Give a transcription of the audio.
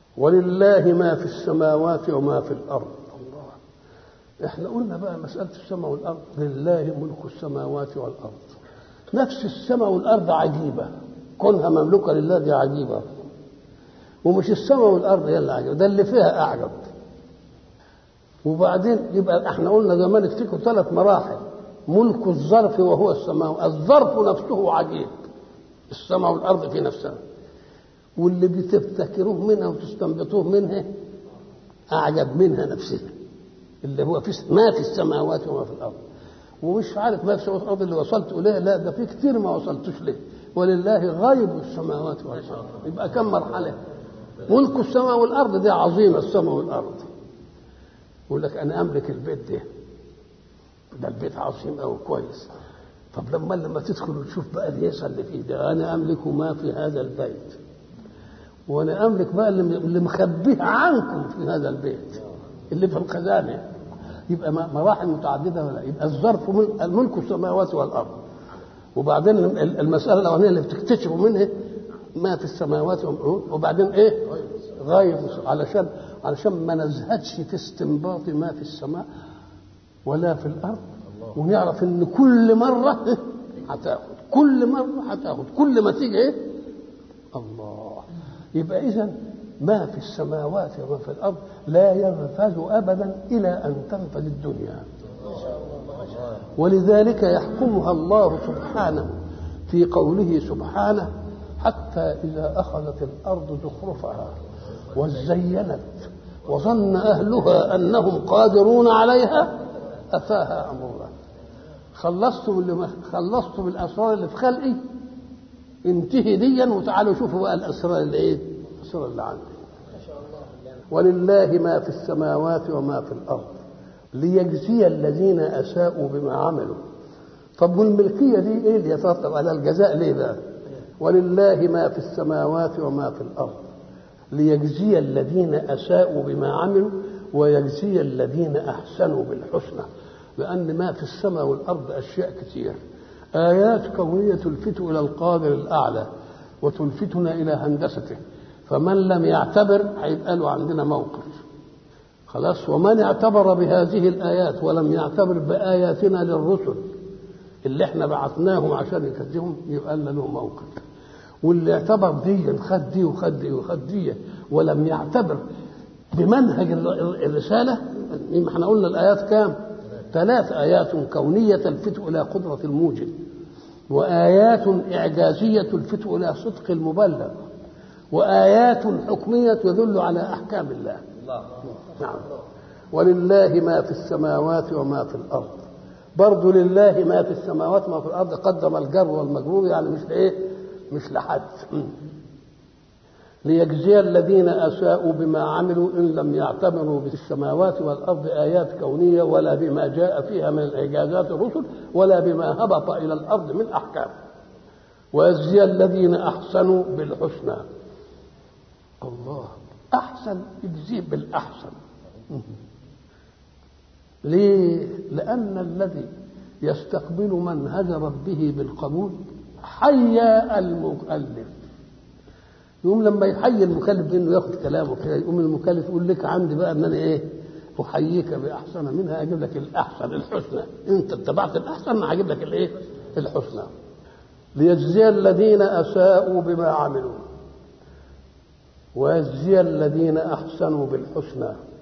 ولله ما في السماوات وما في الارض الله احنا قلنا بقى مساله السماء والارض لله ملك السماوات والارض نفس السماء والارض عجيبه كونها مملوكه لله دي عجيبه ومش السماء والارض هي اللي عجيبه ده اللي فيها اعجب وبعدين يبقى احنا قلنا زمان افتكروا ثلاث مراحل ملك الظرف وهو السماء الظرف نفسه عجيب السماء والارض في نفسها واللي بتفتكروه منها وتستنبطوه منها اعجب منها نفسها اللي هو في ما في السماوات وما في الارض ومش عارف ما في السماوات والارض اللي وصلت اليه لا ده في كتير ما وصلتوش ليه ولله غيب السماوات والارض يبقى كم مرحله ملك السماء والارض دي عظيمه السماء والارض يقول لك انا املك البيت ده ده البيت عظيم قوي كويس طب لما لما تدخل وتشوف بقى الهيصه اللي فيه ده انا املك ما في هذا البيت وانا املك بقى اللي مخبيه عنكم في هذا البيت اللي في الخزانه يبقى مراحل متعدده ولا يبقى الظرف الملك السماوات والارض وبعدين المساله الاولانيه اللي بتكتشفوا منها ما في السماوات وبعدين ايه غايب علشان علشان ما نزهدش في استنباط ما في السماء ولا في الارض ونعرف ان كل مره هتاخد كل مره هتاخد كل ما تيجي ايه الله يبقى اذا ما في السماوات وما في الارض لا ينفذ ابدا الى ان تنفذ الدنيا ولذلك يحكمها الله سبحانه في قوله سبحانه حتى اذا اخذت الارض زخرفها وزينت وظن اهلها انهم قادرون عليها اتاها امرنا خلصتم اللي خلصتم الاسرار اللي في خلقي انتهي ديا وتعالوا شوفوا بقى الاسرار اللي ايه الاسرار اللي عندي ولله ما في السماوات وما في الارض ليجزي الذين اساءوا بما عملوا طب والملكيه دي ايه اللي يترتب على الجزاء ليه بقى ولله ما في السماوات وما في الارض ليجزي الذين اساءوا بما عملوا ويجزي الذين احسنوا بالحسنى لان ما في السماء والارض اشياء كثير ايات كونيه تلفت الى القادر الاعلى وتلفتنا الى هندسته فمن لم يعتبر هيبقى له عندنا موقف خلاص ومن اعتبر بهذه الايات ولم يعتبر باياتنا للرسل اللي احنا بعثناهم عشان يكذبهم يبقى لنا له موقف واللي اعتبر دي خد دي وخد دي وخد دي ولم يعتبر بمنهج الرساله ما احنا قلنا الايات كام؟ ثلاث ايات كونيه تلفت الى قدره الموجد وايات اعجازيه تلفت الى صدق المبلغ وايات حكميه تدل على احكام الله نعم ولله ما في السماوات وما في الارض برضه لله ما في السماوات وما في الارض قدم الجر والمجرور يعني مش لايه مش لحد ليجزي الذين اساءوا بما عملوا ان لم يعتبروا بالسماوات والارض ايات كونيه ولا بما جاء فيها من اعجازات الرسل ولا بما هبط الى الارض من احكام ويجزي الذين احسنوا بالحسنى الله احسن يجزيه بالاحسن ليه لان الذي يستقبل منهج ربه بالقبول حيا المكلف يقوم لما يحيي المكلف بانه ياخد كلامه كده يقوم المكلف يقول لك عندي بقى ان انا ايه احييك باحسن منها اجيب لك الاحسن الحسنى انت اتبعت الاحسن انا هجيب لك الايه الحسنى ليجزي الذين اساءوا بما عملوا ويجزي الذين احسنوا بالحسنى